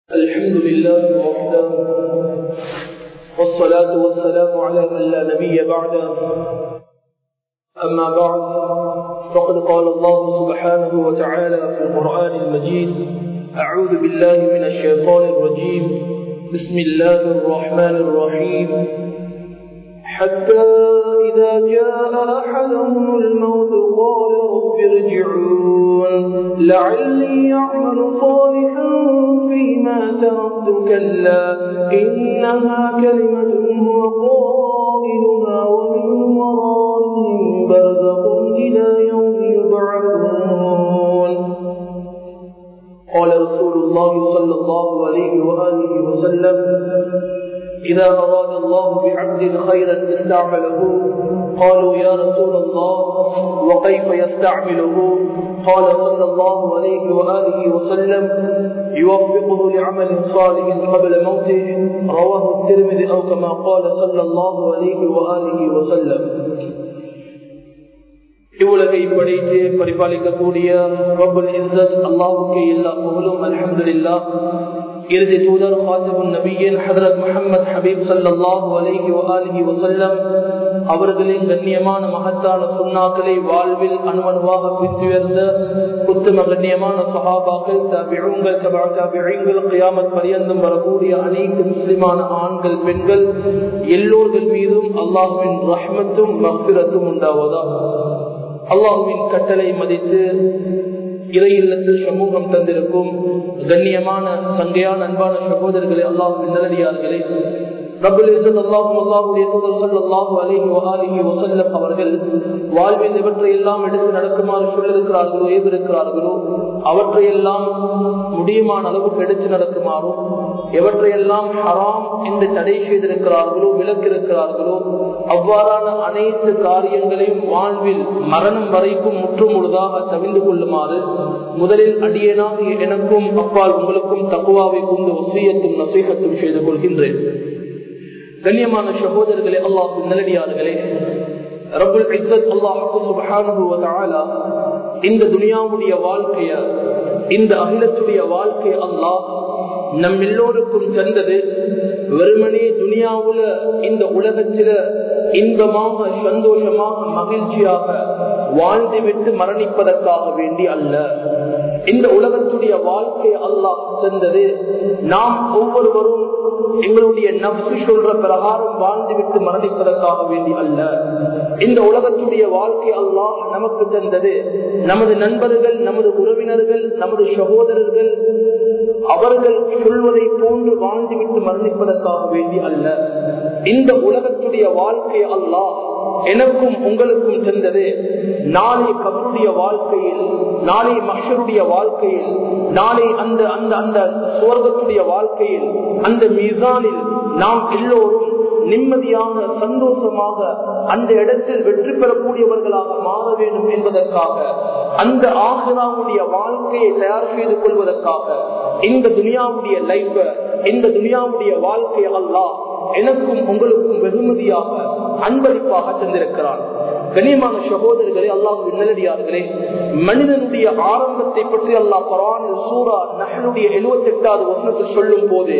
الحمد لله وحده والصلاة والسلام على من لا نبي بعده أما بعد فقد قال الله سبحانه وتعالى في القرآن المجيد أعوذ بالله من الشيطان الرجيم بسم الله الرحمن الرحيم حتى إذا جاء أحدهم الموت قال رب ارجعون لعلي أعمل صالحا فيما تركت كلا إنها كلمة هو قائلها ومن ورائهم برزق إلى يوم يبعثون قال رسول الله صلى الله عليه وآله وسلم إذا أراد الله بعبد خيرا استعمله قالوا يا رسول الله وكيف يستعمله قال صلى الله عليه وآله وسلم يوفقه لعمل صالح قبل موته رواه الترمذي أو كما قال صلى الله عليه وآله وسلم இவ்வுலகை படைத்து பரிபாலிக்கக்கூடிய அல்லாவுக்கு எல்லா புகழும் அலமதுல்லா இறுதி தூதர் ஹாஜபுன் நபியின் ஹதரத் முகமது ஹபீப் சல்லாஹூ அலஹி வலிஹி வசல்லம் அவர்களின் கண்ணியமான மகத்தான சுண்ணாக்களை வாழ்வில் அனுமனுவாக பின்துயர்ந்த உத்தம கண்ணியமான சஹாபாக்கள் தபிழுங்கள் தபிழங்கள் கியாமத் பரியந்தம் வரக்கூடிய அனைத்து முஸ்லிமான ஆண்கள் பெண்கள் எல்லோர்கள் மீதும் அல்லாஹுவின் ரஹ்மத்தும் மஹ்பிரத்தும் உண்டாவதா அல்லாஹுவின் கட்டளை மதித்து இறை இல்லத்தில் சமூகம் தந்திருக்கும் கண்ணியமான சங்கையான அன்பான சகோதரர்களே அல்லாஹுவின் நல்லடியார்களே அவர்கள் வாழ்வில் இவற்றை எல்லாம் எடுத்து நடக்குமாறு சொல்லிருக்கிறார்களோ ஏவிருக்கிறார்களோ அவற்றையெல்லாம் முடியுமான அளவுக்கு எடுத்து நடக்குமாறும் எவற்றையெல்லாம் ஹராம் என்று தடை செய்திருக்கிறார்களோ விலக்கிருக்கிறார்களோ அவ்வாறான அனைத்து காரியங்களையும் வாழ்வில் மரணம் வரைக்கும் முற்றும் முழுதாக தவிந்து கொள்ளுமாறு முதலில் அடியனாக எனக்கும் அப்பால் உங்களுக்கும் தக்குவாவை கொண்டு ஒசியத்தும் நசீகத்தும் செய்து கொள்கின்றேன் கண்ணியமான சகோதரர்களே அல்லாஹும் நல்லடியார்களே ரபுல் இஸ்ஸத் அல்லாஹு சுப்ஹானஹு வ தஆலா இந்த துனியாவுடைய வாழ்க்கைய இந்த அகிலத்துடைய வாழ்க்கை அல்லாஹ் நம் எல்லோருக்கும் தந்தது வெறுமனே துனியாவுல இந்த உலகத்தில இன்பமாக சந்தோஷமாக மகிழ்ச்சியாக வாழ்ந்துவிட்டு மரணிப்பதற்காக வேண்டி அல்ல இந்த உலகத்துடைய வாழ்க்கை அல்லாஹ் தந்தது நாம் ஒவ்வொருவரும் எங்களுடைய நப்சு சொல்ற பிரகாரம் வாழ்ந்துவிட்டு மரணிப்பதற்காக வேண்டி அல்ல இந்த உலகத்துடைய வாழ்க்கை அல்லாஹ் நமக்கு தந்தது நமது நண்பர்கள் நமது உறவினர்கள் நமது சகோதரர்கள் அவர்கள் சொல்வதை போன்று வாழ்ந்துவிட்டு மரணிப்பதற்காக வேண்டி அல்ல இந்த உலகத்துடைய வாழ்க்கை அல்லாஹ் எனக்கும் உங்களுக்கும் தந்தது நாளை கபருடைய வாழ்க்கையில் நாளை மஷருடைய வாழ்க்கையில் நாளை அந்த அந்த அந்த சுவர்க்கத்துடைய வாழ்க்கையில் அந்த மீசானில் நாம் எல்லோரும் நிம்மதியாக சந்தோஷமாக அந்த இடத்தில் வெற்றி பெறக்கூடியவர்களாக மாற வேண்டும் என்பதற்காக அந்த ஆசிராவுடைய வாழ்க்கையை தயார் செய்து கொள்வதற்காக இந்த துனியாவுடைய லைஃப இந்த துனியாவுடைய வாழ்க்கை அல்லாஹ் எனக்கும் உங்களுக்கும் வெகுமதியாக அன்பளிப்பாக தந்திருக்கிறான் கனியமான சகோதரர்களே அல்லாஹ் நல்லடியார்களே மனிதனுடைய ஆரம்பத்தை பற்றி அல்லாஹ் பரவான சூரா நகனுடைய எழுபத்தி எட்டாவது வசனத்தில் சொல்லும் போது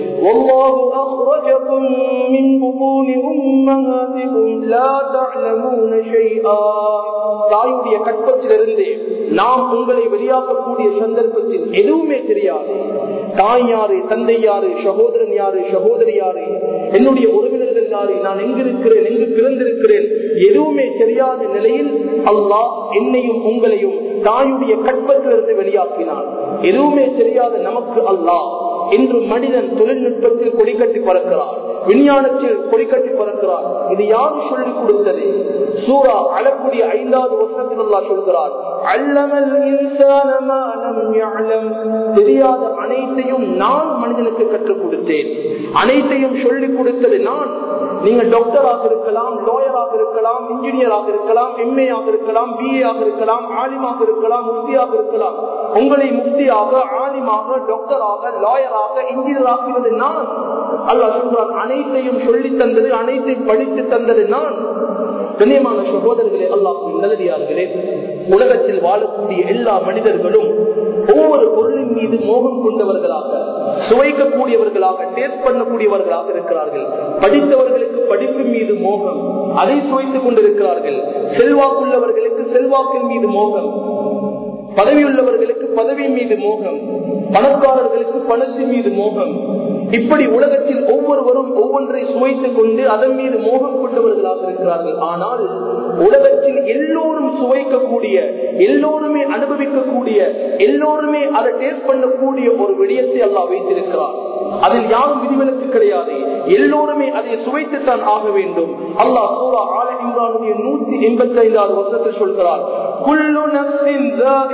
والله أخرجكم من بطون أمهاتكم لا تعلمون شيئا தாயுடைய கற்பத்திலிருந்து நாம் உங்களை வெளியாகக்கூடிய சந்தர்ப்பத்தில் எதுவுமே தெரியாது தாய் யாரு தந்தை யாரு சகோதரன் யாரு சகோதரி யாரு என்னுடைய உறவினர்கள் யாரு நான் எங்கிருக்கிறேன் எங்கு பிறந்திருக்கிறேன் எதுவுமே தெரியாத நிலையில் அல்லாஹ் என்னையும் உங்களையும் தாயுடைய கற்பத்திலிருந்து வெளியாக்கினான் எதுவுமே தெரியாத நமக்கு அல்லாஹ் இன்று மனிதன் தொழில்நுட்பத்தில் கொடிக்கட்டி பறக்கிறார் விஞ்ஞானத்தில் கொடிக்கட்டி பறக்கிறார் இது யார் சொல்லிக் கொடுத்தது சூரா அழக்கூடிய ஐந்தாவது வருஷத்தில் அல்லா சொல்கிறார் அல்லமல் தெரியாத அனைத்தையும் நான் மனிதனுக்கு கற்றுக் கொடுத்தேன் அனைத்தையும் சொல்லிக் கொடுத்தது நான் நீங்க டாக்டராக இருக்கலாம் லாயராக இருக்கலாம் இன்ஜினியராக இருக்கலாம் எம்ஏ ஆக இருக்கலாம் பிஏ ஆக இருக்கலாம் ஆலிமாக இருக்கலாம் முஃப்தியாக இருக்கலாம் உங்களை முஃப்தியாக ஆலிமாக டாக்டராக லாயராக இன்ஜினியராகிறது நான் அல்ல சொல்றான் அனைத்தையும் சொல்லி தந்தது அனைத்தையும் படித்து தந்தது நான் கண்ணியமான சகோதரர்களே அல்லாஹ் நல்லடியார்களே உலகத்தில் வாழக்கூடிய எல்லா மனிதர்களும் ஒவ்வொரு பொருளின் மீது மோகம் கொண்டவர்களாக சுவைக்கக்கூடியவர்களாக டேஸ்ட் பண்ணக்கூடியவர்களாக இருக்கிறார்கள் படித்தவர்களுக்கு படிப்பின் மீது மோகம் அதை சுவைத்துக் கொண்டிருக்கிறார்கள் செல்வாக்குள்ளவர்களுக்கு செல்வாக்கின் மீது மோகம் பதவியுள்ளவர்களுக்கு பதவி மீது மோகம் பணக்காரர்களுக்கு பணத்தின் மீது மோகம் இப்படி உலகத்தில் ஒவ்வொருவரும் ஒவ்வொன்றை சுவைத்துக் கொண்டு அதன் மீது மோகம் கொண்டவர்களாக இருக்கிறார்கள் ஆனால் உலகத்தில் எல்லோரும் சுவைக்கக்கூடிய எல்லோருமே அனுபவிக்கக்கூடிய எல்லோருமே அதை டேஸ்ட் பண்ணக்கூடிய ஒரு விடயத்தை அல்லா வைத்திருக்கிறார் அதில் யாரும் விதிவிலக்கு கிடையாது எல்லோருமே அதை சுவைத்துத்தான் ஆக வேண்டும் அல்லாஹ் சூரா ஆல இம்ரானுடைய நூத்தி எண்பத்தி ஐந்தாவது வருஷத்தில் சொல்கிறார் குல்லு நப்சின்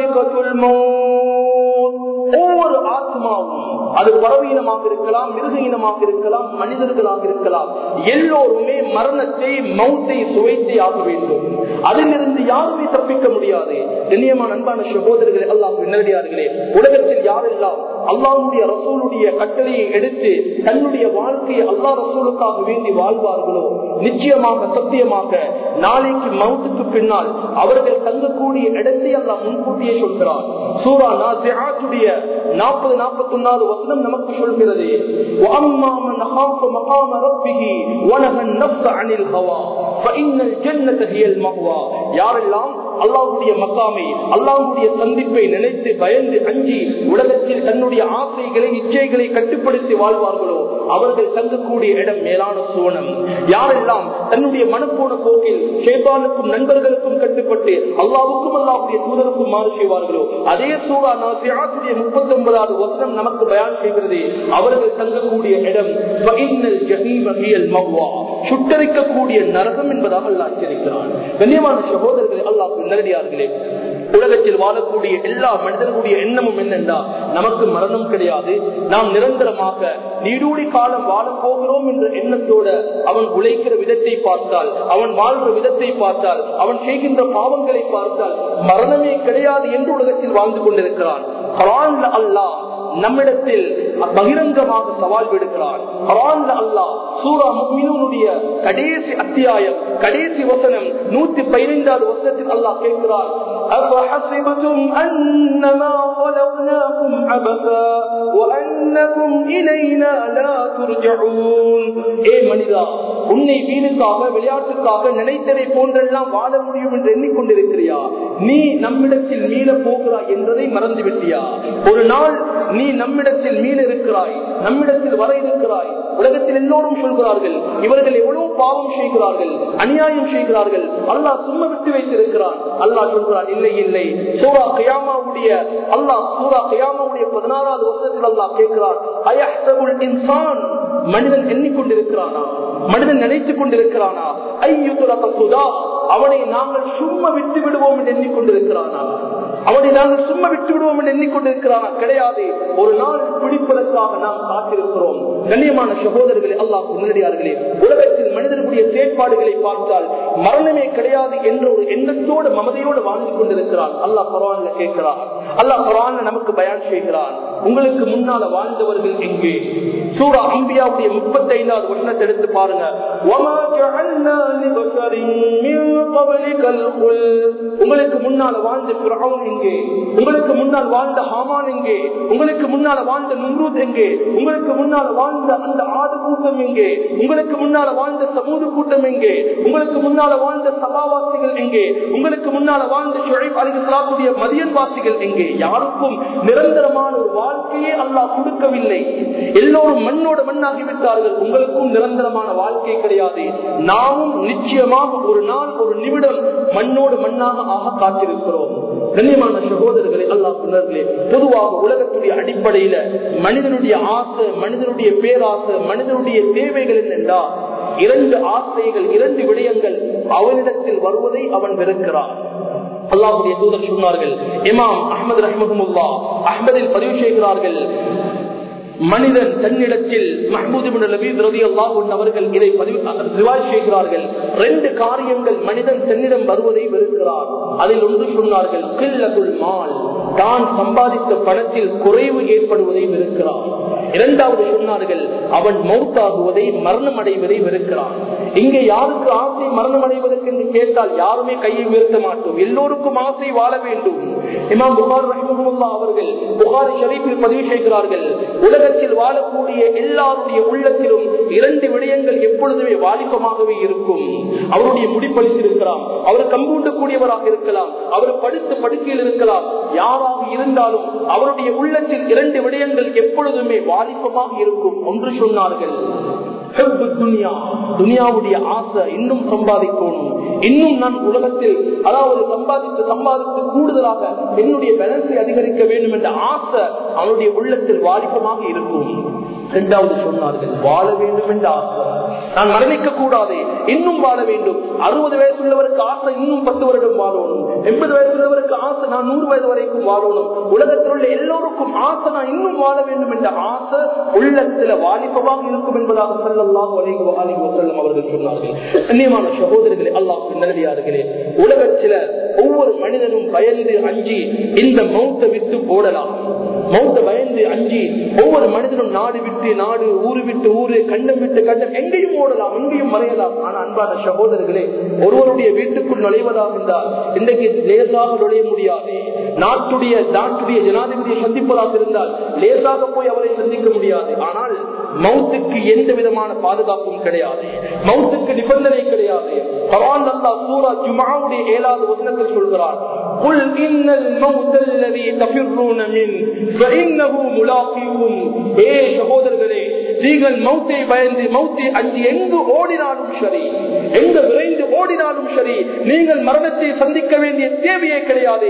ஒவ்வொரு ஆத்மாவும் அது பறவையினமாக இருக்கலாம் மிருக இனமாக இருக்கலாம் மனிதர்களாக இருக்கலாம் எல்லோருமே மரணத்தை மௌத்தை சுவைத்தே ஆக வேண்டும் அதிலிருந்து யாருமே தப்பிக்க முடியாது கண்ணியமான அன்பான சகோதரர்களே அல்லாஹ் நேரடியார்களே உலகத்தில் யாரெல்லாம் அல்லாவுடைய ரசூலுடைய கட்டளையை எடுத்து தன்னுடைய வாழ்க்கையை அல்லா ரசூலுக்காக வேண்டி வாழ்வார்களோ நிச்சயமாக சத்தியமாக நாளைக்கு மவுத்துக்கு பின்னால் அவர்கள் தங்கக்கூடிய இடத்தை அல்லா முன்கூட்டியே சொல்கிறார் சூரா நாசியாத்துடைய நாற்பது நாற்பத்தி ஒன்னாவது வசனம் நமக்கு சொல்கிறது யாரெல்லாம் அல்லாவுடைய மக்காமை அல்லாவுடைய சந்திப்பை நினைத்து பயந்து அஞ்சி உலகத்தில் தன்னுடைய ஆசைகளை இச்சைகளை கட்டுப்படுத்தி வாழ்வார்களோ அவர்கள் தங்கக்கூடிய இடம் மேலான சோனம் யாரெல்லாம் தன்னுடைய மனப்போன போக்கில் சேபானுக்கும் நண்பர்களுக்கும் கட்டுப்பட்டு அல்லாவுக்கும் அல்லாவுடைய தூதருக்கும் மாறு செய்வார்களோ அதே சூழா நாசியாசுடைய முப்பத்தி ஒன்பதாவது வசனம் நமக்கு பயன் செய்கிறது அவர்கள் தங்கக்கூடிய இடம் சுட்டரிக்கக்கூடிய நரகம் என்பதாக அல்லா எச்சரிக்கிறான் கண்ணியமான சகோதரர்களே அல்லாஹ் நேரடியார்களே உலகத்தில் வாழக்கூடிய எல்லா மனிதர்களுடைய எண்ணமும் என்னென்றா நமக்கு மரணம் கிடையாது நாம் நிரந்தரமாக நீடூடி காலம் வாழ போகிறோம் என்ற எண்ணத்தோட அவன் உழைக்கிற விதத்தை பார்த்தால் அவன் வாழ்ற விதத்தை பார்த்தால் அவன் செய்கின்ற பாவங்களை பார்த்தால் மரணமே கிடையாது என்று உலகத்தில் வாழ்ந்து கொண்டிருக்கிறான் அல்லாஹ் நம்மிடத்தில் பகிரங்கமாக சவால் விடுகிறான் அல்லாஹ் சூரா முக்மினுடைய கடைசி அத்தியாயம் கடைசி வசனம் நூத்தி பதினைந்தாவது வசனத்தில் அல்லாஹ் கேட்கிறார் أفحسبتم أنما خلقناكم عبثا وأنكم إلينا لا ترجعون ஏ மனிதா உன்னை வீணுக்காக விளையாட்டுக்காக நினைத்ததை போன்றெல்லாம் வாழ முடியும் என்று எண்ணிக்கொண்டிருக்கிறியா நீ நம்மிடத்தில் மீள போகிறாய் என்பதை மறந்து விட்டியா ஒரு நாள் நீ நம்மிடத்தில் மீள இருக்கிறாய் நம்மிடத்தில் வர இருக்கிறாய் உலகத்தில் எல்லோரும் சொல்கிறார்கள் இவர்கள் எவ்வளவு பாவம் செய்கிறார்கள் அநியாயம் செய்கிறார்கள் அல்லாஹ் சும்மா விட்டு வைத்திருக்கிறான் அல்லாஹ் சொல்கிறான் இல்லை இல்லை சூரா கயாமாவுடைய அல்லாஹ் சூரா கயாமாவுடைய பதினாறாவது வருஷத்தில் அல்லாஹ் கேட்கிறான் அயஹ்தகுல் இன்சான் மனிதன் எண்ணிக்கொண்டிருக்கிறானா மனிதன் நினைத்துக் கொண்டிருக்கிறானா ஐயுதுரக சுதா அவனை நாங்கள் சும்மா விட்டு விடுவோம் என்று எண்ணிக்கொண்டிருக்கிறானா அவனை நாங்கள் சும்மா விட்டு விடுவோம் என்று எண்ணிக்கொண்டிருக்கிறானா கிடையாது ஒரு நாள் பிடிப்பதற்காக நாம் காத்திருக்கிறோம் கண்ணியமான சகோதரர்களே அல்லாஹ் முன்னடியார்களே உலகத்தில் மனிதர்களுடைய செயற்பாடுகளை பார்த்தால் மரணமே கிடையாது என்ற ஒரு எண்ணத்தோடு மமதையோடு வாழ்ந்து கொண்டிருக்கிறான் அல்லாஹ் பரவான்ல கேட்கிறான் அல்லாஹ் பரவான்ல நமக்கு பயன் செய்கிறான் உங்களுக்கு முன்னால வாழ்ந்தவர்கள் எங்கே சூரா அம்பியாவுடைய முப்பத்தி ஐந்தாவது வசனத்தை எடுத்து பாருங்க உங்களுக்கு முன்னால வாழ்ந்த பிறவும் எங்கே உங்களுக்கு முன்னால் வாழ்ந்த ஹாமான் எங்கே உங்களுக்கு முன்னால வாழ்ந்த நும்ரூத் எங்கே உங்களுக்கு முன்னால வாழ்ந்த அந்த ஆடு கூட்டம் எங்கே உங்களுக்கு முன்னால வாழ்ந்த சமூக கூட்டம் எங்கே உங்களுக்கு முன்னால வாழ்ந்த சபாவாசிகள் எங்கே உங்களுக்கு முன்னால வாழ்ந்த ஷுழைப் அலிகலாத்துடைய மதியன் வாசிகள் எங்கே யாருக்கும் நிரந்தரமான ஒரு வாழ்க்கையே அல்லாஹ் கொடுக்கவில்லை எல்லோரும் மண்ணோட மண்ணாகிவிட்டார்கள் உங்களுக்கும் நிரந்தரமான வாழ்க்கை கிடையாது நாமும் நிச்சயமாக ஒரு நாள் ஒரு நிமிடம் மண்ணோடு மண்ணாக ஆக காத்திருக்கிறோம் கண்ணியமான சகோதரர்களே அல்லாஹ் சொன்னார்களே பொதுவாக உலகத்துடைய அடிப்படையில மனிதனுடைய ஆசை மனிதனுடைய பேராசை மனிதனுடைய தேவைகள் என்னென்றா இரண்டு ஆசைகள் இரண்டு விடயங்கள் அவனிடத்தில் வருவதை அவன் வெறுக்கிறான் அல்லாஹுடைய தூதர் சொன்னார்கள் இமாம் அஹமது ரஹமதுல்லா அஹமதில் பதிவு செய்கிறார்கள் மனிதன் தன்னிடத்தில் அவர்கள் இதை ரிவாய் செய்கிறார்கள் ரெண்டு காரியங்கள் மனிதன் தன்னிடம் வருவதை வெறுக்கிறார் அதில் ஒன்று சொன்னார்கள் கில்லகுல் மால் தான் சம்பாதித்த பணத்தில் குறைவு ஏற்படுவதை வெறுக்கிறார் இரண்டாவது சொன்னார்கள் அவன் மௌத்தாகுவதை மரணம் அடைவதை வெறுக்கிறான் இங்கே யாருக்கு ஆசை மரணம் அடைவதற்கு என்று கேட்டால் யாருமே கையை உயர்த்த மாட்டோம் எல்லோருக்கும் ஆசை வாழ வேண்டும் இமாம் புகார் ரஹிமஹுல்லா அவர்கள் புகார் ஷரீஃபில் பதிவு செய்கிறார்கள் உலகத்தில் வாழக்கூடிய எல்லாருடைய உள்ளத்திலும் இரண்டு விடயங்கள் எப்பொழுதுமே வாலிபமாகவே இருக்கும் அவருடைய முடிப்பளித்திருக்கலாம் அவர் கம்பூண்டு கூடியவராக இருக்கலாம் அவர் படுத்து படுக்கையில் இருக்கலாம் யாராக இருந்தாலும் அவருடைய உள்ளத்தில் இரண்டு விடயங்கள் எப்பொழுதுமே வாலிபமாக இருக்கும் ஒன்று சொன்னார்கள் துனியாவுடைய ஆசை இன்னும் சம்பாதிக்கணும் இன்னும் நான் உலகத்தில் அதாவது சம்பாதித்து சம்பாதித்து கூடுதலாக என்னுடைய பேலன்ஸை அதிகரிக்க வேண்டும் என்ற ஆசை அவனுடைய உள்ளத்தில் வாலிபமாக இருக்கும் இரண்டாவது சொன்னார்கள் வாழ வேண்டும் என்ற ஆசை நான் மரணிக்க கூடாது இன்னும் வாழ வேண்டும் அறுபது வயசு உள்ளவருக்கு ஆசை இன்னும் பத்து வருடம் வாழணும் எண்பது வயசு உள்ளவருக்கு ஆசை நான் நூறு வயது வரைக்கும் வாழணும் உலகத்தில் உள்ள எல்லோருக்கும் ஆசை நான் இன்னும் வாழ வேண்டும் என்ற ஆசை உள்ளத்துல வாலிபமாக இருக்கும் என்பதாக சொல்லலாம் செல்லும் அவர்கள் சொன்னார்கள் கண்ணியமான சகோதரர்களே அல்லாஹ் நல்லடியார்களே உலகத்தில ஒவ்வொரு மனிதனும் பயந்து அஞ்சி இந்த மௌத்தை விட்டு போடலாம் மௌத்த பயந்து அஞ்சி ஒவ்வொரு மனிதனும் நாடு விட்டு நாடு ஊரு விட்டு ஊரு கண்டம் விட்டு கண்டம் எங்கேயும் ஓடலாம் எங்கேயும் மறையலாம் ஆனா அன்பான சகோதரர்களே ஒருவருடைய வீட்டுக்குள் நுழைவதாக இருந்தால் இன்றைக்கு லேசாக நுழைய முடியாது நாட்டுடைய நாட்டுடைய ஜனாதிபதியை சந்திப்பதாக இருந்தால் லேசாக போய் அவரை சந்திக்க முடியாது ஆனால் மவுத்துக்கு எந்த விதமான பாதுகாப்பும் கிடையாது மவுத்துக்கு நிபந்தனை கிடையாது பவான் அல்லா சூரா ஜுமாவுடைய ஏழாவது வசனத்தில் சொல்கிறார் قل إن الموت الذي تفرون منه فإنه ملاقيكم ஏ சகோதரர்களே நீங்கள் மௌத்தை பயந்து மௌத்தை அஞ்சு எங்கு ஓடினாலும் சரி எங்கு விரைந்து ஓடினாலும் சரி நீங்கள் மரணத்தை சந்திக்க வேண்டிய தேவையே கிடையாது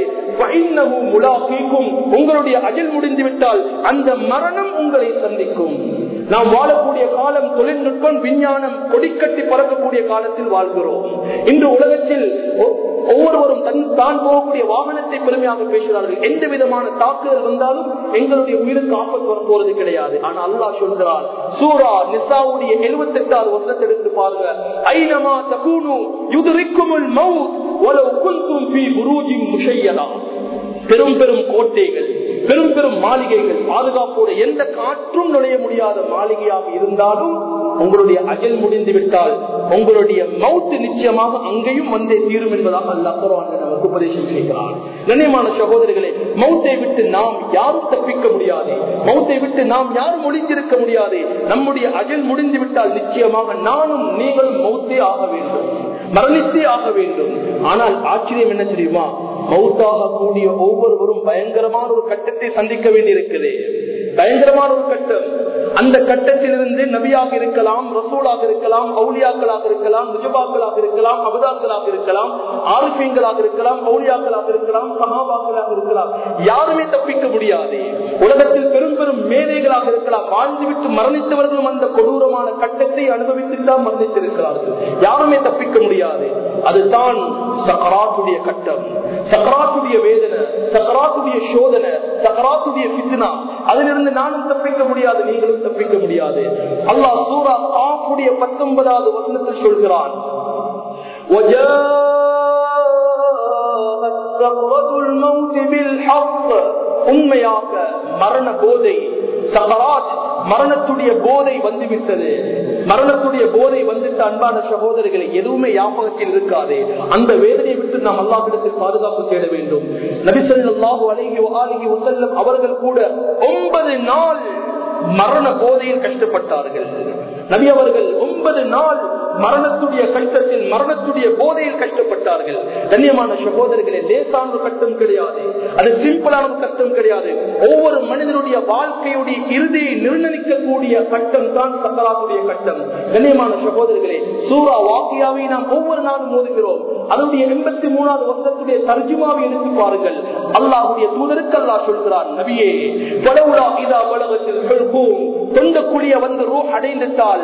உங்களுடைய அஜல் முடிந்து விட்டால் அந்த மரணம் உங்களை சந்திக்கும் நாம் வாழக்கூடிய காலம் தொழில்நுட்பம் விஞ்ஞானம் கொடிக்கட்டி பறக்கக்கூடிய காலத்தில் வாழ்கிறோம் இன்று உலகத்தில் ஒவ்வொருவரும் தன் தான் போகக்கூடிய வாகனத்தை பெருமையாக பேசுகிறார்கள் எந்த விதமான தாக்குதல் வந்தாலும் எங்களுடைய உயிருக்கு ஆபத்து வர போறது கிடையாது ஆனா அல்லாஹ் சொல்கிறார் சூரா நிசாவுடைய எழுபத்தி எட்டாவது வருஷத்தை எடுத்து பாருங்க ஐனமா தகுனு யுதுரிக்குமுல் மவுத் ஒலவு குந்தும் பி குருஜின் முஷையலா பெரும் பெரும் கோட்டைகள் பெரும் பெரும் மாளிகைகள் பாதுகாப்போடு எந்த காற்றும் நுழைய முடியாத மாளிகையாக இருந்தாலும் உங்களுடைய அஜல் முடிந்து விட்டால் உங்களுடைய மவுத்து நிச்சயமாக அங்கேயும் வந்தே தீரும் என்பதாக அல்லாஹ் குர்ஆனில் நமக்கு உபதேசம் செய்கிறார் கண்ணியமான சகோதரர்களே மௌத்தை விட்டு நாம் யாரும் தப்பிக்க முடியாது மௌத்தை விட்டு நாம் யாரும் ஒழித்திருக்க முடியாது நம்முடைய அஜல் முடிந்து விட்டால் நிச்சயமாக நானும் நீங்களும் மௌத்தே ஆக வேண்டும் மரணித்தே ஆக வேண்டும் ஆனால் ஆச்சரியம் என்ன தெரியுமா மௌத்தாக கூடிய ஒவ்வொருவரும் பயங்கரமான ஒரு கட்டத்தை சந்திக்க வேண்டியிருக்குது பயங்கரமான ஒரு கட்டம் அந்த கட்டத்திலிருந்து நபியாக இருக்கலாம் ரசூலாக இருக்கலாம் அவுலியாக்களாக இருக்கலாம் நிஜபாக்களாக இருக்கலாம் அபதாக்களாக இருக்கலாம் ஆரிஃபீன்களாக இருக்கலாம் அவுலியாக்களாக இருக்கலாம் சகாபாக்களாக இருக்கலாம் யாருமே தப்பிக்க முடியாது உலகத்தில் பெரும் பெரும் மேதைகளாக இருக்கலாம் வாழ்ந்துவிட்டு மரணித்தவர்களும் அந்த கொடூரமான கட்டத்தை அனுபவித்துட்டு தான் மரணித்திருக்கிறார்கள் யாருமே தப்பிக்க முடியாது அதுதான் சக்கராத்துடைய கட்டம் சக்கராத்துடைய வேதனை சக்கராத்துடைய சோதனை சக்கராத்துடைய பித்னா அதிலிருந்து நானும் தப்பிக்க முடியாது நீங்களும் தப்பிக்க முடியாது அல்லாஹ் சூரா ஆஃபுடைய பத்தொன்பதாவது வசனத்தில் சொல்கிறான் உண்மையாக மரண போதை சகராத் மரணத்துடைய போதை வந்துவிட்டது மரணத்துடைய போதை வந்துட்டு அன்பான சகோதரிகளை எதுவுமே ஞாபகத்தில் இருக்காது அந்த வேதனையை விட்டு நாம் அல்லாஹிடத்தில் பாதுகாப்பு தேட வேண்டும் நபிசல்லாஹு அலஹி அலஹி வசல்லம் அவர்கள் கூட ஒன்பது நாள் மரண போதையில் கஷ்டப்பட்டார்கள் நபி அவர்கள் ஒன்பது நாள் மரணத்துடைய கஷ்டத்தில் மரணத்துடைய போதையில் கஷ்டப்பட்டார்கள் கண்ணியமான சகோதரர்களே லேசான ஒரு கஷ்டம் கிடையாது அது சிம்பிளான ஒரு கஷ்டம் கிடையாது ஒவ்வொரு மனிதனுடைய வாழ்க்கையுடைய இறுதியை நிர்ணயிக்கக்கூடிய கட்டம் தான் சக்கராத்துடைய கட்டம் கண்ணியமான சகோதரர்களே சூரா வாக்கியாவை நாம் ஒவ்வொரு நாளும் மோதுகிறோம் அதனுடைய எண்பத்தி மூணாவது வருஷத்துடைய தர்ஜுமாவை எடுத்து பாருங்கள் அல்லாஹுடைய தூதருக்கு அல்லாஹ் சொல்கிறார் நபியே பலவுலா இதா பலகத்தில் தொண்டக்குழிய வந்து ரூ அடைந்துட்டால்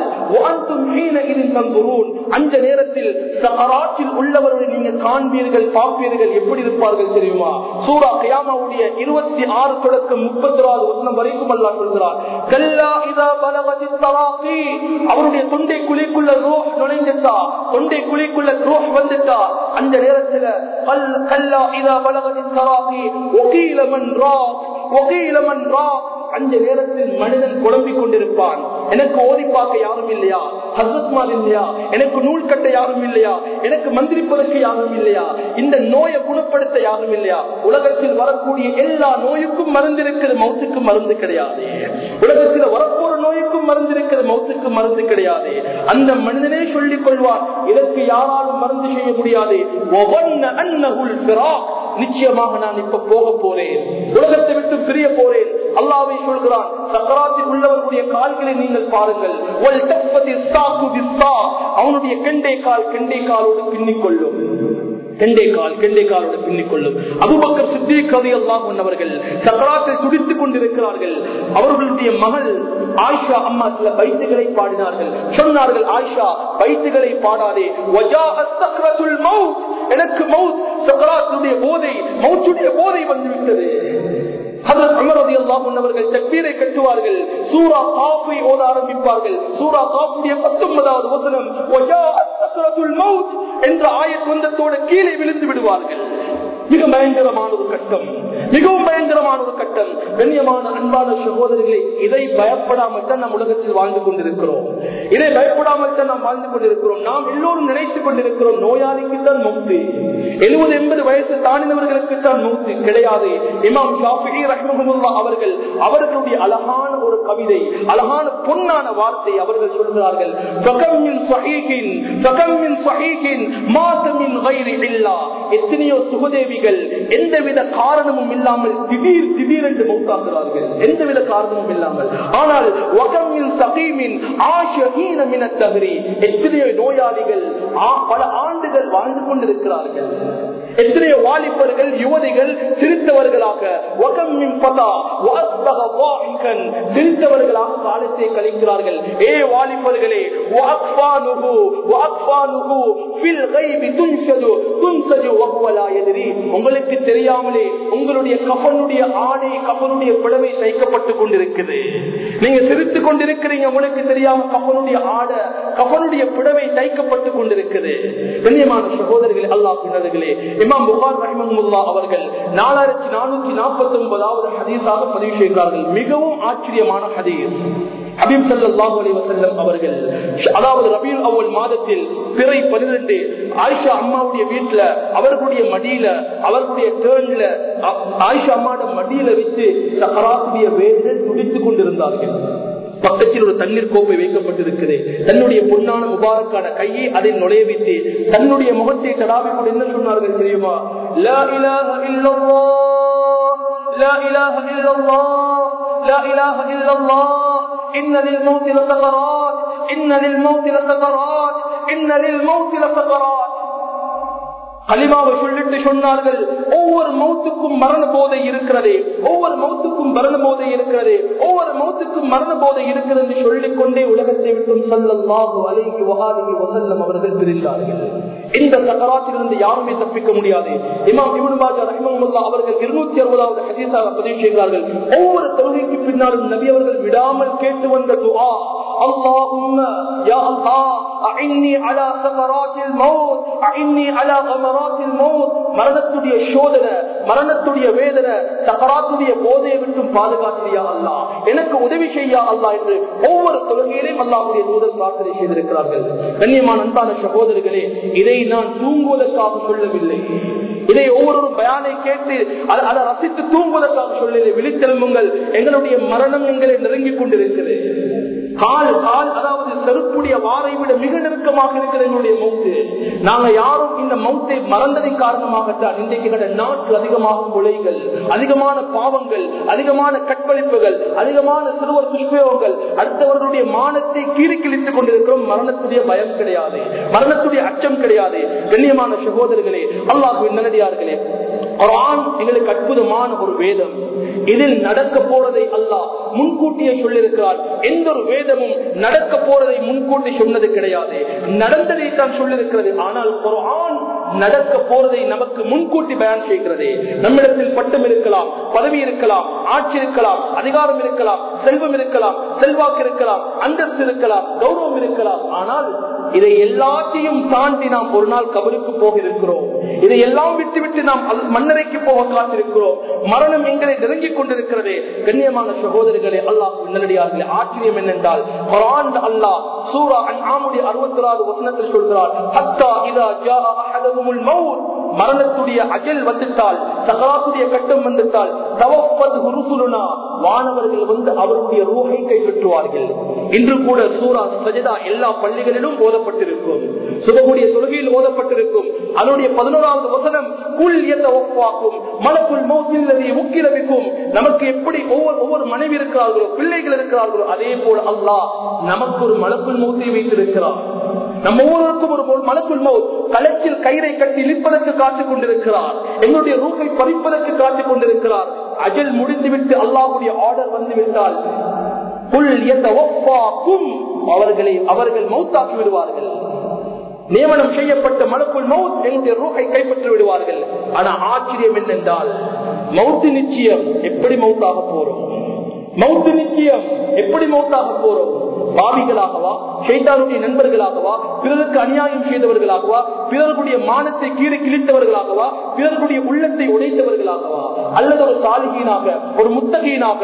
அந்த நேரத்தில் சகராற்றில் உள்ளவர்களை நீங்க காண்பீர்கள் பார்ப்பீர்கள் எப்படி இருப்பார்கள் தெரியுமா சூரா கயாமாவுடைய இருபத்தி ஆறு தொடக்கம் முப்பத்தி ஆறு வருஷம் வரைக்கும் அல்லா சொல்கிறார் கல்லா இதா பலவதி தலாகி அவருடைய தொண்டை குழிக்குள்ள ரோஹ் நுழைந்துட்டா தொண்டை குழிக்குள்ள ரோஹ் வந்துட்டா அந்த நேரத்தில் கல்லா இதா பலவதி தலாகி ஒகீலமன் ரா ஒகீலமன் ரா அந்த நேரத்தில் மனிதன் குழம்பிக் கொண்டிருப்பான் எனக்கு ஓதி பார்க்க யாரும் இல்லையா ஹசத்மால் இல்லையா எனக்கு நூல் கட்ட யாரும் இல்லையா எனக்கு மந்திரிப்பதற்கு யாரும் இல்லையா இந்த நோயை குணப்படுத்த யாரும் இல்லையா உலகத்தில் வரக்கூடிய எல்லா நோய்க்கும் மருந்து இருக்குது மௌத்துக்கு மருந்து கிடையாது உலகத்தில் வரப்போற நோய்க்கும் மருந்து இருக்குது மௌத்துக்கு மருந்து கிடையாது அந்த மனிதனே சொல்லிக் கொள்வார் இதற்கு யாராலும் மருந்து செய்ய முடியாது ஒவ்வொன்ன அன்னகுல் பிராக் நிச்சயமாக நான் இப்ப போக போறேன் உலகத்தை விட்டு பிரிய போறேன் அல்லாவை சொல்கிறான் சக்கராத்தில் உள்ளவர்களுடைய கால்களை நீங்கள் பாருங்கள் ஒல் தப்பதி சாக்கு திஸ்ஸா. அவனுடைய கெண்டை கால் கெண்டை காலோடு பின்னிக் கொள்ளும் கெண்டை கால் கெண்டை காலோடு பின்னிக் கொள்ளும் அபுபக்கர் சித்திக் கதை அல்லாஹ் அவர்கள் சக்கராத்தில் துடித்துக் கொண்டிருக்கிறார்கள் அவர்களுடைய மகள் ஆயிஷா அம்மா சில பைத்துகளை பாடினார்கள் சொன்னார்கள் ஆயிஷா பைத்துகளை பாடாதே வஜாஅத் சக்ரத்துல் மௌத் எனக்கு மவுத் சக்கராத்துடைய போதை மவுத்துடைய போதை வந்துவிட்டது ஹதரத் உமர் ரலியல்லாஹு அன்ஹு அவர்கள் தக்பீரை கட்டுவார்கள் சூரா காஃபை ஓத ஆரம்பிப்பார்கள் சூரா காஃபுடைய 19வது வசனம் வஜாஅத் சக்ரத்துல் மௌத் என்ற ஆயத் வந்தத்தோடு கீழே விழுந்து விடுவார்கள் மிக பயங்கரமான ஒரு கட்டம் மிகவும் பயங்கரமான ஒரு கட்டம் கண்ணியமான அன்பான சகோதரர்களை இதை பயப்படாமல் தான் நாம் உலகத்தில் வாழ்ந்து கொண்டிருக்கிறோம் இதை பயப்படாமல் தான் நாம் வாழ்ந்து கொண்டிருக்கிறோம் நாம் எல்லோரும் நினைத்துக் கொண்டிருக்கிறோம் நோயாளிக்கு தான் மௌத்து எழுபது எண்பது வயசு தாண்டினவர்களுக்கு தான் மௌத்து கிடையாது இமாம் ஷாஃபி ரஹ்மஹமுல்லா அவர்கள் அவர்களுடைய அழகான ஒரு கவிதை அழகான பொன்னான வார்த்தை அவர்கள் சொல்கிறார்கள் "ஃபகம் மின் ஸஹீஹின், ஃபகம் மின் ஸஹீஹின், மாத மின் கைரி இல்லா." எத்தனையோ சுகதேவிகள் எந்தவித காரணமும் இல்லாமல் திடீர் திடீர் என்று மௌத்தாக்குகிறார்கள் எந்தவித காரணமும் இல்லாமல் ஆனால் "வகம் மின் ஸகீமின், ஆஷஹீன மின தஹ்ரி." எத்தனையோ நோயாளிகள் ஆ- பல ஆண்டுகள் வாழ்ந்து கொண்டிருக்கிறார்கள் எத்தனையோ வாலிபர்கள் யுவதிகள் சிரித்தவர்களாக வகம் மின் பதா, வஅஸ்பக வாஹிகன், சிரித்தவர்களாக காலத்தை கழிக்கிறார்கள் ஏ வாலிபர்களே வஅக்ஃபானுஹு, வஅக்ஃபானுஹு ஃபில் கைபி துன்ஷது, துன்சஜு வஹுவ லா யத்ரி. உங்களுக்கு தெரியாமலே உங்களுடைய கஃனுடைய ஆடை கஃனுடைய புடவை தைக்கப்பட்டுக் கொண்டிருக்குது நீங்க சிரித்துக் கொண்டிருக்கிறீங்க உங்களுக்கு தெரியாம கஃனுடைய ஆடை கஃனுடைய புடவை தைக்கப்பட்டுக் கொண்டிருக்குது கண்ணியமான சகோதரர்களே அல்லாஹ் பின்னர்களே இமாம் புகார் ரஹிமஹுல்லா அவர்கள் நாலாயிரத்தி நானூத்தி நாற்பத்தி ஒன்பதாவது ஹதீஸாக பதிவு செய்கிறார்கள் மிகவும் ஆச்சரியமான ஹதீஸ் ஹபீப் ஸல்லல்லாஹு அலைஹி வஸல்லம் அவர்கள் அதாவது ரபியுல் அவ்வல் மாதத்தில் பிறை 12 ஆயிஷா அம்மாவுடைய வீட்டுல அவர்களுடைய மடியில அவர்களுடைய டேர்ன்ல ஆயிஷா அம்மாவோட மடியில வச்சு சக்கராத்துடைய வேதனை துடித்துக் கொண்டிருந்தார்கள் பக்கத்தில் ஒரு தண்ணீர் கோப்பை வைக்கப்பட்டிருக்கிறது தன்னுடைய பொன்னான முபாரக்கான கையை அதை நுழைய வைத்து தன்னுடைய முகத்தை தடாவி கொண்டு என்ன சொன்னார்கள் தெரியுமா லா இலாஹ இல்லல்லாஹ் லா இலாஹ இல்லல்லாஹ் லா இலாஹ இல்லல்லாஹ் இன்ன லில் மௌத்தி லசகராத் இன்ன லில் மௌத்தி லசகராத் இன்ன லில் மௌத்தி லசகராத் கலிமாவை சொல்லிட்டு சொன்னார்கள் ஒவ்வொரு மௌத்துக்கும் மரண போதை இருக்கிறது ஒவ்வொரு மௌத்துக்கும் மரண போதை இருக்கிறது ஒவ்வொரு மௌத்துக்கும் மரண போதை இருக்கிறது என்று சொல்லிக் கொண்டே உலகத்தை விட்டும் சல்லல்லாஹு அலைஹி வஹாலிஹி வஸல்லம் அவர்கள் பிரிந்தார்கள் இந்த சக்கராத்திலிருந்து யாருமே தப்பிக்க முடியாது இமாம் இப்னு மாஜா ரஹ்மத்துல்லாஹ் அவர்கள் 260வது ஹதீஸாக பதிவு செய்கிறார்கள் ஒவ்வொரு தொழுகைக்கு பின்னாலும் நபி அவர்கள் விடாமல் கேட்டு வந்த துஆ اللهم يا الله أعني على ثمرات الموت أعني على غمرات الموت மரணத்துடைய சோதனை மரணத்துடைய வேதனை சக்கராத்துடைய போதையை விட்டும் பாதுகாத்தியா அல்லா எனக்கு உதவி செய்யா அல்லா என்று ஒவ்வொரு தொழுகையிலையும் அல்லாஹுடைய தூதர் பிரார்த்தனை செய்திருக்கிறார்கள் கண்ணியமான அன்பான சகோதரர்களே இதை நான் தூங்குவதற்காக சொல்லவில்லை இதை ஒவ்வொரு பயானை கேட்டு அதை அதை ரசித்து தூங்குவதற்காக சொல்லலை விழித்தெலும்புங்கள் எங்களுடைய மரணம் எங்களை நெருங்கிக் கொண்டிருக்கிறது கால் கால் அதாவது செருப்புடைய வாரை விட மிக நெருக்கமாக இருக்கிற எங்களுடைய மௌத்து நாங்க யாரும் இந்த மௌத்தை மறந்ததின் காரணமாகத்தான் இன்றைக்கு எங்களுடைய நாட்டில் அதிகமாக கொலைகள் அதிகமான பாவங்கள் அதிகமான கற்பழிப்புகள் அதிகமான சிறுவர் துஷ்பிரயோகங்கள் அடுத்தவர்களுடைய மானத்தை கீறி கிழித்துக் கொண்டிருக்கிறோம் மரணத்துடைய பயம் கிடையாது மரணத்துடைய அச்சம் கிடையாது கண்ணியமான சகோதரர்களே அல்லாஹுவின் நல்லடியார்களே குரான் எங்களுக்கு அற்புதமான ஒரு வேதம் இதில் நடக்க போறதை அல்லாஹ் முன்கூட்டியே சொல்லியிருக்கிறார் எந்த ஒரு வேதமும் நடக்க போறதை முன்கூட்டி சொன்னது கிடையாது நடந்ததை தான் சொல்லியிருக்கிறது ஆனால் குரான் நடக்க போறதை நமக்கு முன்கூட்டி பயன் செய்கிறது நம்மிடத்தில் பட்டம் இருக்கலாம் பதவி இருக்கலாம் ஆட்சி இருக்கலாம் அதிகாரம் இருக்கலாம் செல்வம் இருக்கலாம் செல்வாக்கு இருக்கலாம் அந்தஸ்து இருக்கலாம் கௌரவம் இருக்கலாம் ஆனால் இதை எல்லாத்தையும் தாண்டி நாம் ஒரு நாள் கபருக்கு போக இருக்கிறோம் இதை எல்லாம் விட்டு விட்டு நாம் மன்னரைக்கு போக காத்திருக்கிறோம் மரணம் எங்களை நெருங்கிக் கொண்டிருக்கிறது கண்ணியமான சகோதரர்களே அல்லாஹ் நல்லடியார்களே ஆச்சரியம் என்னென்றால் குரான் அல்லாஹ் சூரா ஆமுடைய அறுபத்தி ஆறு வசனத்தில் சொல்கிறார் ஹத்தா இதா ஜா அஹதகுமுல் மவுத் மரணத்துடைய அஜல் வந்துட்டால் சகராத்துடைய கட்டம் வந்துட்டால் தவப்பது குருசுலுனா வானவர்கள் வந்து அவருடைய ரூஹை கைப்பற்றுவார்கள் இன்று கூட சூரா சஜிதா எல்லா பள்ளிகளிலும் ஓதப்பட்டிருக்கும் சுபகுடைய தொழுகையில் ஓதப்பட்டிருக்கும் அதனுடைய பதினோராவது வசனம் குள் எந்த ஒப்பாக்கும் மலக்குள் மௌத்தில்லதை முக்கிரவிக்கும் நமக்கு எப்படி ஒவ்வொரு ஒவ்வொரு மனைவி இருக்கிறார்களோ பிள்ளைகள் இருக்கிறார்களோ அதே போல அல்லாஹ் நமக்கு ஒரு மலக்குள் மௌத்தை வைத்திருக்கிறார் நம்ம ஒவ்வொருவருக்கும் ஒரு மலக்குள் மௌத் கலச்சில் கயிறை கட்டி இழுப்பதற்கு காத்துக் கொண்டிருக்கிறார் எங்களுடைய ரூபை பறிப்பதற்கு காத்துக் கொண்டிருக்கிறார் அஜல் முடிந்துவிட்டு அல்லாஹுடைய ஆர்டர் வந்து விட்டால் அவர்களை அவர்கள் மௌத்தாக்கி விடுவார்கள் நியமனம் செய்யப்பட்ட மலக்குள் மவுத் எங்களுடைய ரூகை கைப்பற்றி விடுவார்கள் ஆனா ஆச்சரியம் என்னென்றால் மவுத்து நிச்சயம் எப்படி மவுத்தாக போறோம் மவுத்து நிச்சயம் எப்படி மவுத்தாக போறோம் பாவிகளாகவா சைத்தானுடைய நண்பர்களாகவா பிறருக்கு அநியாயம் செய்தவர்களாகவா பிறர்களுடைய மானத்தை கீழே கிழித்தவர்களாகவா பிறர்களுடைய உள்ளத்தை உடைத்தவர்களாகவா அல்லது ஒரு சாலிகீனாக ஒரு முத்தகீனாக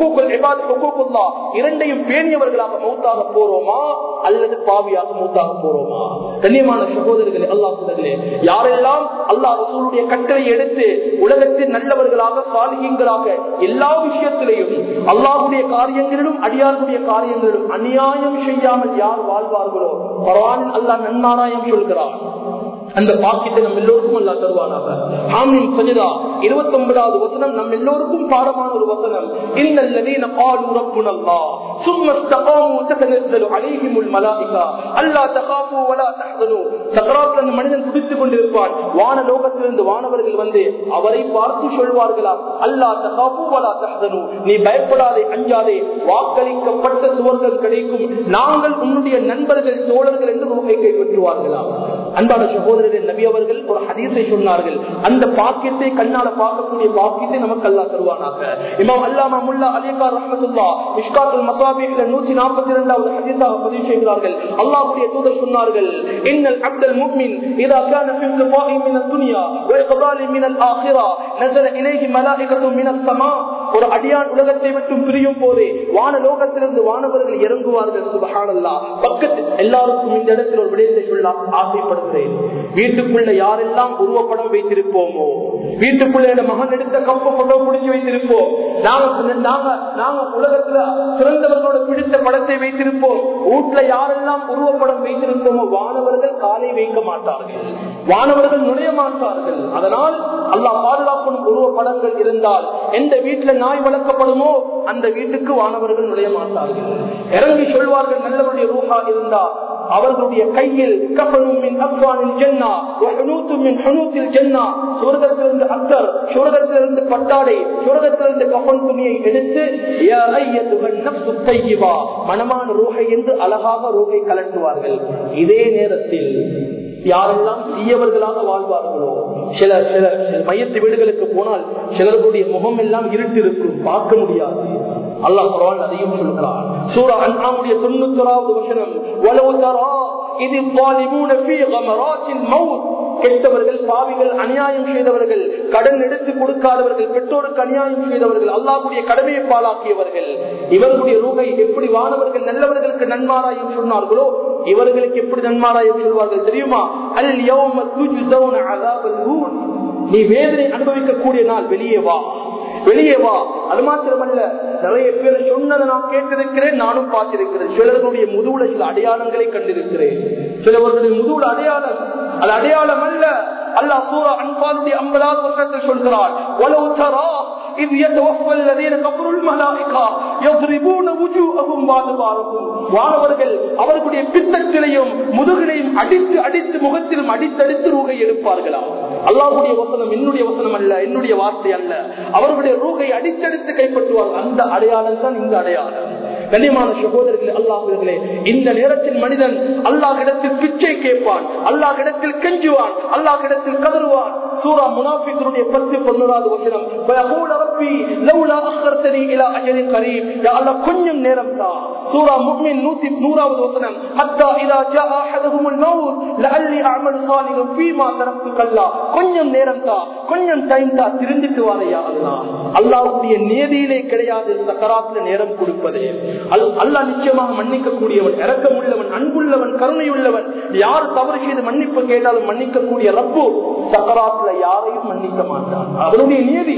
இரண்டையும் பேணியவர்களாக மௌத்தாக போறோமா அல்லது பாவியாக மௌத்தாக போறோமா கண்ணியமான சகோதரர்களே அல்லாஹர்களே யாரெல்லாம் அல்லாஹ் ரசூலுடைய கட்டளை எடுத்து உலகத்தில் நல்லவர்களாக சாலிகீங்களாக எல்லா விஷயத்திலையும் அல்லாஹுடைய காரியங்களிலும் அடியார்களுடைய காரியங்களிலும் அநியாயம் செய்யாமல் யார் வாழ்வார்களோ பரவானில் அல்லா நன்மாராயம் சொல்கிறார் அந்த பாக்கியத்தை நம்ம எல்லோருக்கும் அல்லா தருவானாக ஆமீன் சஜிதா இருபத்தி ஒன்பதாவது வசனம் நம்ம எல்லோருக்கும் பாடமான ஒரு வசனம் இன்னல்லதீன قالوا ربنا الله ثم استقاموا تتنزل عليهم الملائكه الا تخافوا ولا تحزنوا சக்கராத்தில் அந்த மனிதன் துடித்துக் கொண்டிருப்பான் வான லோகத்திலிருந்து வானவர்கள் வந்து அவரை பார்த்து சொல்வார்களாம் அல்லா தகாபு வலா தஹதனு நீ பயப்படாதே அஞ்சாதே வாக்களிக்கப்பட்ட சுவர்கள் கிடைக்கும் நாங்கள் உன்னுடைய நண்பர்கள் தோழர்கள் என்று ரூபை கைப்பற்றுவார்களாம் அன்பான சகோதரர்கள் நபி அவர்கள் ஒரு ஹதீஸை சொன்னார்கள் அந்த பாக்கியத்தை கண்ணால பார்க்கக்கூடிய பாக்கியத்தை நமக்கு அல்லா தருவானாக இமாம் அல்லாமா முல்லா அலிகார் ரஹமத்துல்லா இஷ்காத்துல் மசாபியில நூத்தி நாற்பத்தி இரண்டாவது ஹதீஸாக பதிவு செய்கிறார்கள் அல்லாஹ்வுடைய தூதர் சொன்னார்கள் இன்னல் அப்தல் முஃமின் இதா கான في انقطاع من الدنيا واقبال من الاخره نزل اليه ملائكه من السماء ஒரு அடியான் உலகத்தை விட்டு பிரியும் போதே வான லோகத்திலிருந்து வானவர்கள் இறங்குவார்கள் சுபஹானல்லா பக்கத்து எல்லாருக்கும் இந்த இடத்தில் ஒரு விடயத்தை சொல்ல ஆசைப்படுகிறேன் வீட்டுக்குள்ள யாரெல்லாம் உருவப்படம் வைத்திருப்போமோ வீட்டுக்குள்ள என் மகன் எடுத்த கப்ப போட்டோ பிடிச்சி வைத்திருப்போம் நாங்க நாங்க நாங்க உலகத்துல சிறந்தவர்களோட பிடித்த படத்தை வைத்திருப்போம் வீட்டுல யாரெல்லாம் உருவப்படம் வைத்திருப்போமோ வானவர்கள் காலை வைக்க மாட்டார்கள் வானவர்கள் நுழைய மாட்டார்கள் அதனால் அல்லாஹ் பாதுகாக்கும் உருவப்படங்கள் இருந்தால் எந்த வீட்டுல நாய் வளர்க்கப்படுமோ அந்த வீட்டுக்கு வானவர்கள் நுழைய மாட்டார்கள் இறங்கி சொல்வார்கள் நல்லவருடைய ரூஹா இருந்தா அவர்களுடைய கையில் கபனும் அப்வானில் ஜென்னா மின் ஹனூத்தில் ஜென்னா சுவர்க்கத்திலிருந்து அக்கர் சுவர்க்கத்திலிருந்து பட்டாடை சுவர்க்கத்திலிருந்து கபன் துணியை எடுத்து யா ஐயத்துகள் நப்சு தையிவா மனமான ரூஹை என்று அழகாக ரூஹை கலட்டுவார்கள் இதே நேரத்தில் யாரெல்லாம் தீயவர்களாக வாழ்வார்களோ சில சில மையத்து வீடுகளுக்கு போனால் சிலருடைய முகம் எல்லாம் இருட்டு இருக்கும் பார்க்க முடியாது அல்லாஹ் குரான் அதையும் சொல்கிறார் சூரா அன்ஆமுடைய 91வது வசனம் வலவு தரா இது ظالمون في غمرات الموت கெட்டவர்கள் பாவிகள் அநியாயம் செய்தவர்கள் கடன் எடுத்து கொடுக்காதவர்கள் பெற்றோருக்கு அநியாயம் செய்தவர்கள் அல்லாஹ்வுடைய கடமையை பாலாக்கியவர்கள் இவர்களுடைய ரூகை எப்படி வானவர்கள் நல்லவர்களுக்கு நன்மாராயம் சொன்னார்களோ இவர்களுக்கு எப்படி நன்மாராயம் சொல்வார்கள் தெரியுமா அல் யௌம துஜ்ஸௌன அஸாபல் ஹூன் நீ வேதனை அனுபவிக்கக்கூடிய நாள் வெளியே வா வெளியே வா அது மாத்திரமல்ல நிறைய பேர் சொன்னதை நான் கேட்டிருக்கிறேன் நானும் பார்த்திருக்கிறேன் சிலர்களுடைய முதுகுல சில அடையாளங்களை கண்டிருக்கிறேன் சிலவர்களுடைய முதுகுல அடையாளம் அது அடையாளம் அல்ல அல்லாஹ் சூரா அன்பாலுடைய ஐம்பதாவது வருஷத்தில் சொல்கிறார் وَلَوْ تَرَى إِذْ يَتَوَفَّى الَّذِينَ كَفَرُوا الْمَلَائِكَةَ يَضْرِبُونَ وُجُوهَهُمْ وَأَدْبَارَهُم வானவர்கள் அவர்களுடைய பித்தத்திலையும் முதுகிலையும் அடித்து அடித்து முகத்திலும் அடித்தடித்து ரூகை எடுப்பார்களா அல்லாஹுடைய வசனம் என்னுடைய வசனம் அல்ல என்னுடைய வார்த்தை அல்ல அவர்களுடைய ரூகை அடித்தடித்து கைப்பற்றுவார்கள் அந்த அடையாளம் தான் இந்த அடையாளம் கண்ணியமான சகோதரர்களே அல்லாஹர்களே இந்த நேரத்தில் மனிதன் அல்லாஹிடத்தில் பிச்சை கேட்பான் அல்லாஹிடத்தில் கெஞ்சுவான் அல்லாஹிடத்தில் கதறுவான் சூரா முனாஃபிகளுடைய பத்து பொன்னூறாவது வசனம் "வயகூல ரப்பி லவ்லா அக்ஹர்தனி இலா அஜலின் கரீம்." யா அல்லாஹ், கொஞ்சம் நேரம் தான் சூரா முக்மின் நூத்தி நூறாவது வசனம் ஹத்தா இதா ஜா அஹதஹுமுல் மௌத் லஅல்லி அஅமல் சாலிஹன் ஃபீமா தரக்து கல்லா கொஞ்சம் நேரம் தா கொஞ்சம் டைம் தா திருந்திட்டு வாரையா அல்லாஹ் அல்லாஹ்வுடைய நியதியிலே கிடையாது சக்கராத்துல நேரம் கொடுப்பதே அல்லாஹ் நிச்சயமாக மன்னிக்க கூடியவன் இரக்கமுள்ளவன் அன்புள்ளவன் கருணையுள்ளவன் யார் தவறு செய்து மன்னிப்பு கேட்டாலும் மன்னிக்க கூடிய ரப்பு சக்கராத்துல யாரையும் மன்னிக்க மாட்டான் அவனுடைய நியதி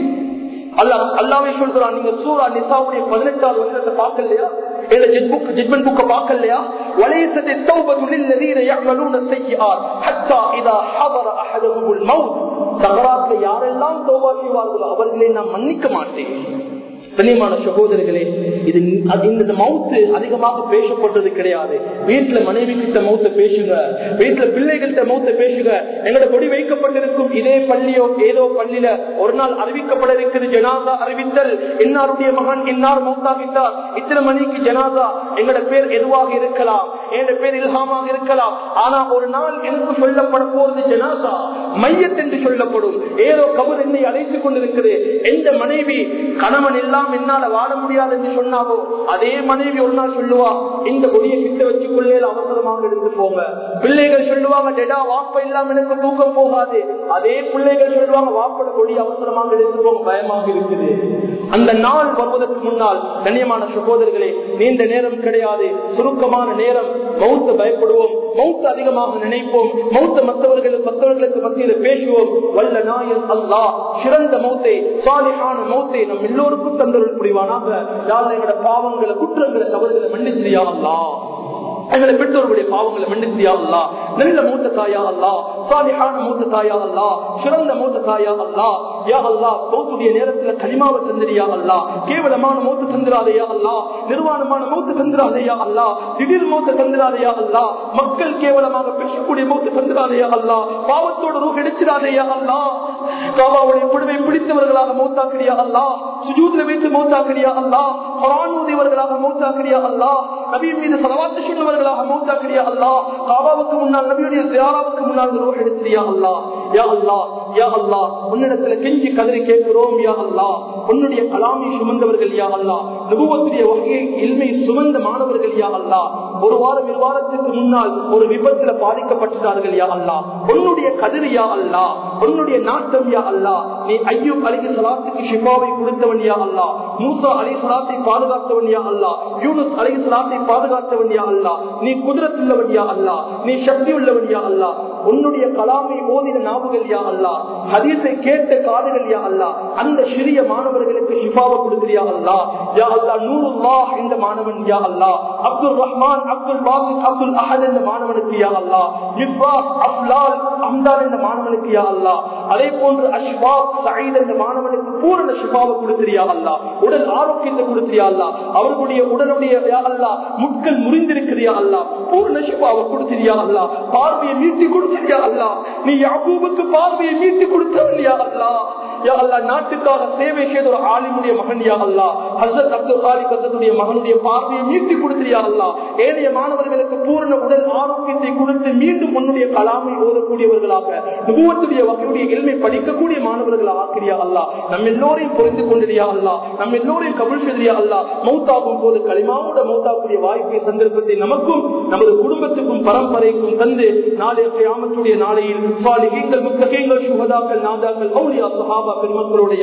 அல்லாஹ் அல்லாவே சொல்கிறான் நீங்க சூரா நிசாவுடைய பதினெட்டாவது வருஷத்தை பார்க்கலையா ஜட்மெண்ட் புக்க பார்க்கலையா வலைசத்தை தௌபத்து லில்லதீன يعملون السيئات حتى اذا حضر احدهم الموت சகராத்துல யாரெல்லாம் தௌபா செய்வார்களோ அவர்களை நான் மன்னிக்க மாட்டேன் கண்ணியமான சகோதரர்களே இது இந்த மவுத்து அதிகமாக பேசப்பட்டது கிடையாது வீட்டுல மனைவி கிட்ட மௌத்த பேசுங்க வீட்டுல பிள்ளைகிட்ட மௌத்த பேசுங்க எங்களோட கொடி வைக்கப்பட்டிருக்கும் இதே பள்ளியோ ஏதோ பள்ளியில ஒரு நாள் அறிவிக்கப்பட இருக்குது ஜனாதா அறிவித்தல் இன்னாருடைய மகன் இன்னார் மௌத்தாகிட்டார் இத்தனை மணிக்கு ஜனாதா எங்களோட பேர் எதுவாக இருக்கலாம் எங்களோட பேர் இல்ஹாமாக இருக்கலாம் ஆனா ஒரு நாள் எனக்கு சொல்லப்பட போறது ஜனாதா மையத் என்று சொல்லப்படும் ஏதோ கபர் என்னை அழைத்துக் கொண்டிருக்கிறது எந்த மனைவி கணவன் எல்லாம் என்னால வாழ முடியாது என்று சொன்னாவோ அதே மனைவி ஒரு நாள் சொல்லுவா இந்த கொடியை கிட்ட வச்சு கொள்ளையில அவசரமாக எடுத்து போங்க பிள்ளைகள் சொல்லுவாங்க டெடா வாப்ப இல்லாம எனக்கு தூக்கம் போகாது அதே பிள்ளைகள் சொல்லுவாங்க வாப்பட கொடி அவசரமாக எடுத்து போங்க பயமாக இருக்குது அந்த நாள் வருவதற்கு முன்னால் கண்ணியமான சகோதரர்களே நீண்ட நேரம் கிடையாது சுருக்கமான நேரம் மௌத்த பயப்படுவோம் மௌத்த அதிகமாக நினைப்போம் மௌத்த மற்றவர்களுக்கு மற்றவர்களுக்கு மத்தியில் பேசுவோம் வல்ல நாயன் அல்லாஹ் சிறந்த மௌத்தை சாலிஹான மௌத்தை நம் எல்லோருக்கும் தந்தருள் புரிவானாக யார் எங்களோட பாவங்களை குற்றங்களை தவறுகளை மன்னிச்சியா அல்லாஹ் எங்களை பெற்றோர்களுடைய பாவங்களை மன்னிச்சியா அல்லா நல்ல மூத்த தாயா அல்லா சாலிஹான மூத்த தாயா அல்லா சிறந்த மூத்த தாயா அல்லா யா அல்லா மௌத்துடைய நேரத்துல கனிமாவை தந்திரியா அல்லா கேவலமான மூத்த தந்திராதையா அல்லா நிர்வாணமான மூத்த தந்திராதையா அல்லா திடீர் மூத்த தந்திராதையா அல்லா மக்கள் கேவலமாக பேசக்கூடிய மூத்த தந்திராதையா அல்லா பாவத்தோட ரூ கிடைச்சிடாதையா அல்லா காபாவுடைய குழுவை பிடித்தவர்களாக மூத்தாக்கிறியா அல்லா சுஜூத்ல வைத்து மூத்தாக்கிறியா அல்லா குரான் ஊதியவர்களாக மூத்தாக்கிறியா அல்லா நபியின் மீது சலவாத்து சொல்லுவர்களாக மூத்தாக்கிறியா அல்லா காபாவுக்கு முன்னால் நபியுடைய தியாராவுக்கு முன்னால் ரூஹ் எடுத்தியா அல்லா யா அல்லா யா அல்லா உன்னிடத்துல கெஞ்சி கதறி கேட்கிறோம் யா அல்லா உன்னுடைய கலாமை சுமந்தவர்கள் யா அல்லா நுபுவத்துடைய வகையை இல்மை சுமந்த மாணவர்கள் யா அல்லா ஒரு வாரம் இரு வாரத்துக்கு முன்னால் ஒரு விபத்துல பாதிக்கப்பட்டார்கள் யா அல்லா உன்னுடைய கதிர் யா அல்லா உன்னுடைய நாட்டம் யா அல்லா நீ ஐயூப் அலிக்கு சலாத்துக்கு ஷிபாவை கொடுத்தவன் யா அல்லா மூசா அலி சலாத்தை பாதுகாத்தவன் யா அல்லா யூனுஸ் அலி சலாத்தை பாதுகாத்தவன் யா அல்லா நீ குதிரத்துள்ளவன் யா அல்லா நீ சக்தி உள்ளவன் யா அல்லா உன்னுடைய கலாமை ஓதின நாவுகள் யா அல்லா ஹதீஸை கேட்ட காதுகள் யா அல்லா அந்த சிறிய மாணவர்களுக்கு ஷிஃபாவை கொடுக்கிறியா அல்லா யா அல்லா நூறுல்லா இந்த மாணவன் யா அல்லா அப்துல் ரஹ்மான் அப்துல் பாசித் அப்துல் அஹத் என்ற மாணவனுக்கு யா அல்லா இப்ராஸ் அப்லால் அம்தார் என்ற மாணவனுக்கு யா அல்லா அதே போன்று அஷ்பாப் சயீத் என்ற மாணவனுக்கு பூரண ஷிஃபாவை கொடுக்கிறியா அல்லா உடல் ஆரோக்கியத்தை கொடுக்கிறியா அல்லா அவர்களுடைய உடலுடைய யா அல்லா முட்கள் முறிந்திருக்கிறியா அல்லா பூர்ண ஷிஃபாவை கொடுத்திரியா அல்லா பார்வையை மீட்டி கொடுத்திரியா அல்லா நீ யாபூபுக்கு பார்வையை மீட்டி கொடுத்தவன் யா அல்லா யா அல்லா நாட்டுக்காக சேவை செய்த ஒரு ஆலிமுடைய மகன் யா அல்லா ஹசரத் அப்துல் காலிக் ஹசரத்துடைய மகனுடைய பார்வையை மீட்டி கொடுத்திரியா அல்லா ஏழைய மாணவர்களுக்கு பூர்ண உடல் ஆரோக்கியத்தை கொடுத்து மீண்டும் உன்னுடைய கலாமை ஓதக்கூடியவர்களாக நுபுவத்துடைய வகையுடைய எல்மை படிக்கக்கூடிய மாணவர்களாக ஆக்கிரியா அல்லா நம்ம எல்லோரையும் புரிந்து கொண்டிரியா அல்லா நம்ம எல்லோரையும் கபில் செய்தியா அல்லா மௌத்தாகும் போது களிமாவோட மௌத்தாக்கூடிய வாய்ப்பை சந்தர்ப்பத்தை நமக்கும் நமது குடும்பத்துக்கும் பரம்பரைக்கும் தந்து நாளைய கியாமத்துடைய நாளையில் சாலிகங்கள் முத்தகங்கள் சுகதாக்கள் நாதாக்கள் அவுலியா சஹாபா பெருமக்களுடைய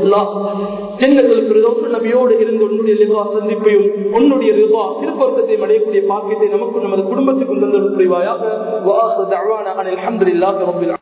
ஜென்னத்தில் பிரதோஷ நபியோடு இருந்து உன்னுடைய லிவா சந்திப்பையும் உன்னுடைய லிவா திருப்பத்தை அடையக்கூடிய பாக்கியத்தை நமக்கும் நமது குடும்பத்துக்கும் தந்தது புரிவாயாக வாசு தவான அனில் அஹமதுல்லாஹி ரப்பில்